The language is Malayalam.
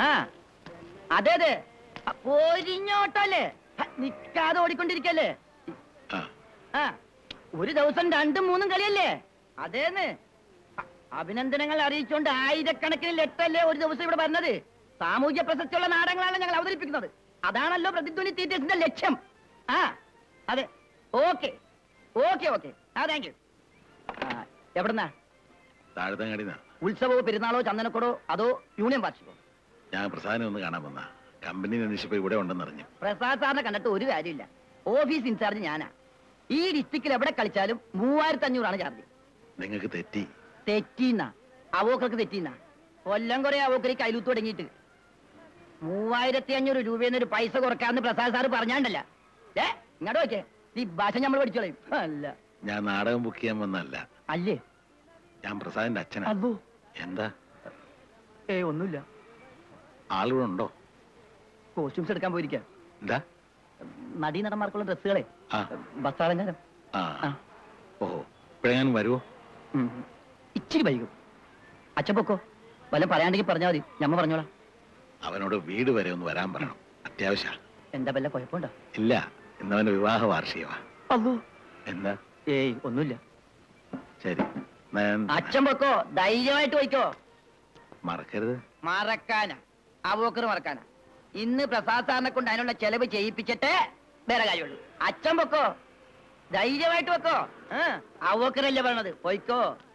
ആ അതെ അതെ അ, പൊരിഞ്ഞോട്ടല്ലേ ഹ, നിക്കാതെ ഓടിക്കൊണ്ടിരിക്കല്ലേ ആ ആ ഒരു ദിവസം രണ്ടും മൂന്നും കളിയല്ലേ അതേന്ന് അ- അഭിനന്ദനങ്ങൾ അറിയിച്ചുകൊണ്ട് ആയിരക്കണക്കിന് ലെറ്ററല്ലേ ഒരു ദിവസം ഇവിടെ വരുന്നത് സാമൂഹ്യ പ്രസക്തിയുള്ള നാടകങ്ങളാണ് ഞങ്ങൾ അവതരിപ്പിക്കുന്നത് അതാണല്ലോ പ്രതിധ്വനി തീറ്റേഴ്സിന്റെ ലക്ഷ്യം ആ അതെ ഓക്കെ ഓക്കെ ഓക്കെ ആ താങ്ക് യു എവിടുന്നാ താഴത്തങ്ങാടിന്നാ ഉത്സവമോ പെരുന്നാളോ ചന്ദനക്കുടോ അതോ യൂണിയൻ വാർഷികോ ഞാൻ പ്രസാദിനെ ഒന്ന് കാണാൻ വന്ന കമ്പനി അന്വേഷിച്ചപ്പോ ഇവിടെ ഉണ്ടെന്നറിഞ്ഞു പ്രസാദ് സാറിനെ കണ്ടിട്ട് ഒരു കാര്യമില്ല ഓഫീസ് ഇൻചാർജ് ഞാനാ ഈ ഡിസ്ട്രിക്റ്റിൽ എവിടെ കളിച്ചാലും മൂവായിരത്തി അഞ്ഞൂറാണ് ചാർജ് നിങ്ങൾക്ക് തെറ്റി തെറ്റീന്ന അവോക്കർക്ക് തെറ്റീന്ന കൊല്ലം കുറെ അവോക്കരി കയ്യിലൂത്ത് തുടങ്ങിയിട്ട് മൂവായിരത്തി അഞ്ഞൂറ് രൂപയിൽ ഒരു പൈസ കുറക്കാന്ന് പ്രസാദ് സാറ് പറഞ്ഞാണ്ടല്ല ഏ ഇങ്ങോട്ട് നോക്കേ ഈ ഭാഷ നമ്മൾ പഠിച്ചോളയും അല്ല ഞാൻ നാടകം ബുക്ക് ചെയ്യാൻ വന്നല്ല അല്ലേ ഞാൻ പ്രസാദിന്റെ അച്ഛനാ അതോ എന്താ ഏ ഒന്നുമില്ല ആളിവിടെ ഉണ്ടോ കോസ്റ്റ്യൂംസ് എടുക്കാൻ പോയിരിക്ക എന്താ നടീനടന്മാർക്കുള്ള ഡ്രസ്സുകളെ ആ വസ്ത്രാലങ്കാരം ആ ആ. ഓഹോ ഇപ്പോഴെങ്ങാനും വരുമോ ഉം. ഇച്ചിരി വൈകും അച്ഛൻ പൊക്കോ വല്ലതും പറയാണ്ടെങ്കിൽ പറഞ്ഞാൽ മതി ഞമ്മ പറഞ്ഞോളാം അവനോട് വീട് വരെ ഒന്ന് വരാൻ പറയണം അത്യാവശ്യ എന്താ വല്ല കുഴപ്പമുണ്ടോ ഇല്ല ഇന്നവന്റെ വിവാഹ വാർഷികമാ അല്ലോ എന്താ ഏയ് ഒന്നുമില്ല ശരി എന്നാ ഞാൻ അച്ഛൻ പൊക്കോ ധൈര്യമായിട്ട് പോയിക്കോ മറക്കരുത് മറക്കാനാ അവോക്കർ മറക്കാനാ ഇന്ന് പ്രസാദ് സാറിനെ കൊണ്ട് അതിനുള്ള ചെലവ് ചെയ്യിപ്പിച്ചിട്ടേ വേറെ കാര്യമുള്ളൂ അച്ഛൻ പൊക്കോ ധൈര്യമായിട്ട് വെക്കോ അവോക്കറല്ലേ പറയണത് പോയിക്കോ